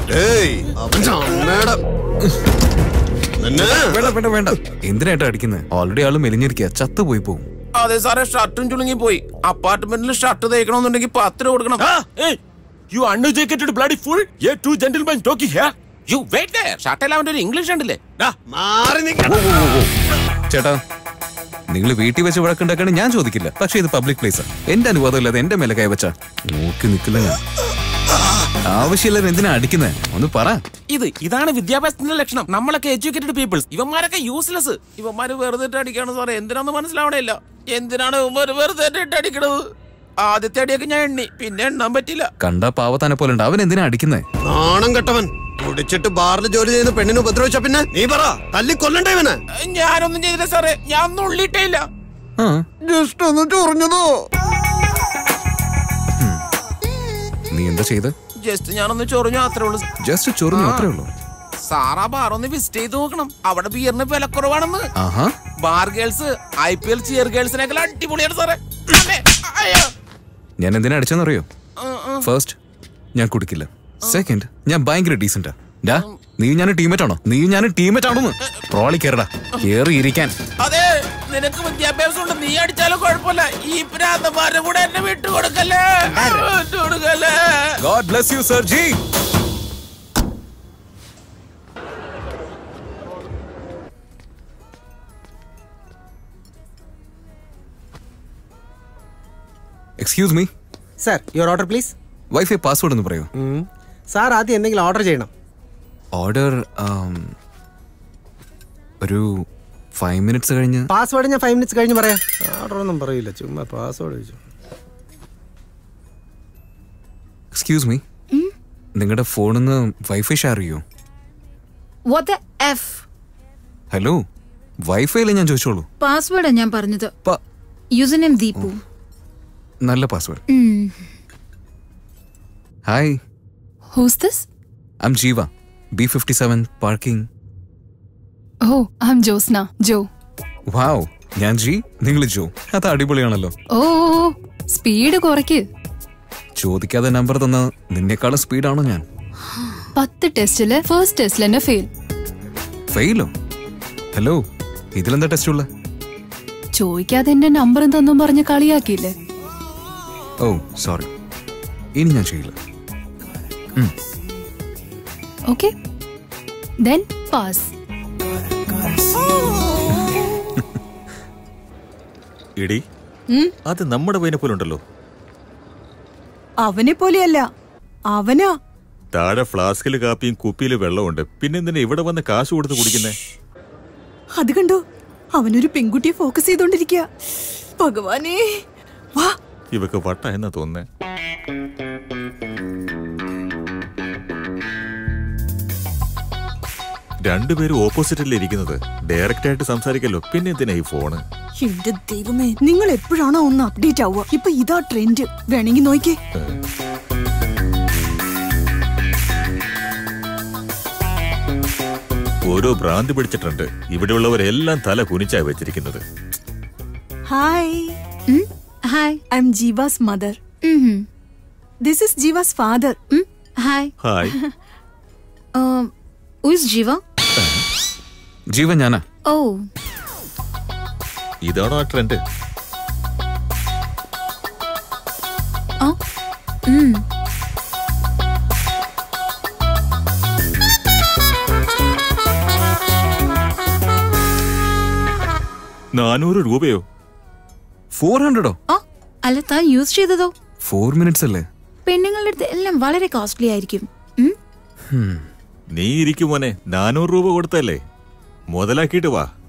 ഏയ് അവന്റെ അമ്മയുടെ നിന്നെ വേണ്ട വേണ്ട വേണ്ട എന്തിനായിട്ടാ അടിക്കുന്നത് ഓൾറെഡി ആള് മെലിഞ്ഞിരിക്കുക ചത്തുപോയി പോകും അതെ സാറേ ഷർട്ടും ചുളുങ്ങി പോയി അപ്പാർട്ട്മെന്റിൽ ഷർട്ട് തേക്കണമെന്നുണ്ടെങ്കിൽ പത്ത് രൂപ കൊടുക്കണം you uneducated bloody fool a to gentleman talking here you wait shirt എല്ലാം അവന്റെ ഒരു ഇംഗ്ലീഷ് ഉണ്ടല്ലേ മാറി നിൽക്കണം ചേട്ടാ നിങ്ങൾ വീട്ടിൽ വെച്ച് വഴക്കുണ്ടാക്കണേ ഞാൻ ചോദിക്കില്ല പക്ഷെ ഇത് പബ്ലിക് പ്ലേസാ എന്റെ അനുവാദം ഇല്ലാതെ എന്റെ മേലെ കൈവച്ച നോക്കി നിൽക്കില്ല ഞാൻ ആവശ്യമില്ലാതെ എന്തിനാ അടിക്കുന്നേ ഒന്ന് പറ ഇത് ഇതാണ് വിദ്യാഭ്യാസത്തിന്റെ ലക്ഷണം നമ്മളൊക്കെ എഡ്യൂക്കേറ്റഡ് പീപ്പിൾസ് ഇവന്മാരൊക്കെ യൂസ്ലെസ് ഇവന്മാര് വെറുതെ ഇട്ട് അടിക്കാണ് സാറേ എന്തിനാന്ന് മനസ്സിലാവണേയില്ല എന്തിനാണ് ഇവന്മാര് വെറുതെ ഇട്ട് അടിക്കണത് ആദ്യത്തെ അടിയൊക്കെ ഞാൻ എണ്ണി പിന്നെ എണ്ണാൻ പറ്റില്ല കണ്ടാ പാവത്താനെ പോലെ ഉണ്ട് അവൻ എന്തിനാ അടിക്കുന്നേ നാണം കെട്ടവൻ കുടിച്ചിട്ട് ബാറിൽ ജോലി ചെയ്യുന്ന പെണ്ണിനെ ഉപദ്രവിച്ച പിന്നെ നീ പറ തല്ലി കൊല്ലണ്ടേ ഇവനെ ഞാനൊന്നും ചെയ്തില്ല സാറേ ഞാൻ ഒന്നും ഉള്ളിട്ടേ ഇല്ല ആ ജസ്റ്റ് ഒന്ന് ചൊറിഞ്ഞതോ നീ എന്താ ചെയ്ത് ജസ്റ്റ് ഞാനൊന്ന് ചൊറിഞ്ഞു അത്രേ ഉള്ളൂ ജസ്റ്റ് ചൊറിഞ്ഞു അത്രേ ഉള്ളൂ സാറാ ബാർ ഒന്ന് വിസിറ്റ് ചെയ്ത് നോക്കണം അവിടെ ബിയറിന് വില കുറവാണെന്ന് ആഹാ bar girls I P L cheer ഗേൾസിനേക്കാൾ അടിപൊളിയാണ് സാറേ അമ്മേ, അയ്യോ. ഞാൻ എന്തിനാ അടിച്ചെന്നറിയോ ആ, ആ. ഫസ്റ്റ് ഞാൻ കുടിക്കില്ല സെക്കൻഡ് ഞാൻ ഭയങ്കര ഡീസന്റാ ഡാ നീ ഞാൻ ടീമേറ്റ് ആണോ നീ ഞാൻ ടീമേറ്റ് ആണോന്ന് ട്രോളി കയറടാ കേറി ഇരിക്കാൻ അതെ നിനക്ക് വിദ്യാഭ്യാസം ഉണ്ട് നീ അടിച്ചാലും കുഴപ്പമില്ല ഈ പ്രാന്തമാരുടെ കൂടെ എന്നെ വിട്ടുകൊടുക്കല്ലേ വിട്ടുകൊടുക്കല്ലേ god bless you sir ji excuse me sir your order please wifi password ഒന്ന് പറയൂ സാർ ആദ്യം എന്തെങ്കിലും ഓർഡർ ചെയ്യണം ഓർഡർ ഒരു ഫൈവ് മിനിറ്റ്സ് കഴിഞ്ഞ് പാസ്വേഡ് ഞാൻ ഫൈവ് മിനിറ്റ്സ് കഴിഞ്ഞ് പറയാം ഓർഡർ ഒന്നും പറയില്ല ചുമ്മാ പാസ്വേഡ് ചോദിച്ചു എക്സ്ക്യൂസ് മീ നിങ്ങളുടെ ഫോണിൽ നിന്ന് വൈഫൈ ഷെയർ ചെയ്യൂ What the F? ഹലോ വൈഫൈയിൽ ഞാൻ ചോദിച്ചോളൂ പാസ്വേഡാ ഞാൻ പറഞ്ഞത് പ- യൂസർ നെയിം ദീപു നല്ല password hi Who's this? I'm Jeeva B fifty seven parking Oh, I'm Josna. Joe. Wow ഞാൻ ജി നിങ്ങൾ ജോ അത് അടിപൊളിയാണല്ലോ ഓ സ്പീഡ് കുറയ്ക്ക് ചോദിക്കാതെ നമ്പർ തന്ന നിന്നെക്കാളും സ്പീഡാണോ ഞാൻ പത്ത് ടെസ്റ്റില് ഫസ്റ്റ് ടെസ്റ്റിൽ തന്നെ ഫെയിൽ ഫെയിലോ ഹലോ ഇതിലെന്താ ടെസ്റ്റ് ഉള്ള ചോദിക്കാതെ എന്റെ നമ്പറും തന്നും പറഞ്ഞ് കളിയാക്കിയില്ലേ ഓ സോറി ഇനി ഞാൻ ചെയ്യില്ല ഓക്കെ ദെൻ പാസ് ഇടി അത് നമ്മുടെ പയ്യനെ പോലെ ഉണ്ടല്ലോ അവനെ പോലെയല്ല അവനാ താഴെ ഫ്ലാസ്കിൽ കാപ്പിയും കുപ്പിയിൽ വെള്ളമുണ്ട് പിന്നെന്തിനാ ഇവിടെ വന്ന് കാശ് കൊടുത്ത് കുടിക്കുന്നേ അത് കണ്ടോ അവനൊരു പെൺകുട്ടിയെ ഫോക്കസ് ചെയ്തോണ്ടിരിക്കുക ഭഗവാനേ വാ ഇവക്ക് വട്ട എന്നാ തോന്നുന്നേ രണ്ടുപേരും ഓപ്പോസിറ്റല്ലേ ഇരിക്കുന്നത് ഡയറക്റ്റ് ആയിട്ട് സംസാരിക്കല്ലോ പിന്നെ എന്തിനാ ഈ ഫോണ് എന്റെ ദൈവമേ നിങ്ങൾ എപ്പോഴാണോ ഒന്ന് അപ്ഡേറ്റ് ആവുക ഇപ്പൊ ഇതാ ട്രെൻഡ് വേണമെങ്കിൽ നോക്കിക്കേ ഓരോ ഭ്രാന്തി പിടിച്ചിട്ടുണ്ട് ഇവിടെയുള്ളവരെല്ലാം തല കുനിച്ചാ വെച്ചിരിക്കുന്നത് hi hi I'm Jeeva's mother this is Jeeva's father hi hi ഉസ് ജീവ ജീവൻ ഞാനാ ഓ ഇതാണോ ആ ട്രെൻഡ് ആ ഉം. നാനൂറ് രൂപയോ ഫോർ ഹൺഡ്രഡോ ആ അല്ല താൻ യൂസ് ചെയ്തതോ ഫോർ മിനിറ്റ്സ് അല്ലേ പെണ്ണുങ്ങളുടെ അടുത്ത് എല്ലാം വളരെ കോസ്റ്റ്ലി ആയിരിക്കും ഉം? നീ ഇരിക്കും മോനെ നാനൂറ് രൂപ കൊടുത്തല്ലേ മുതലാക്കിയിട്ട് വാ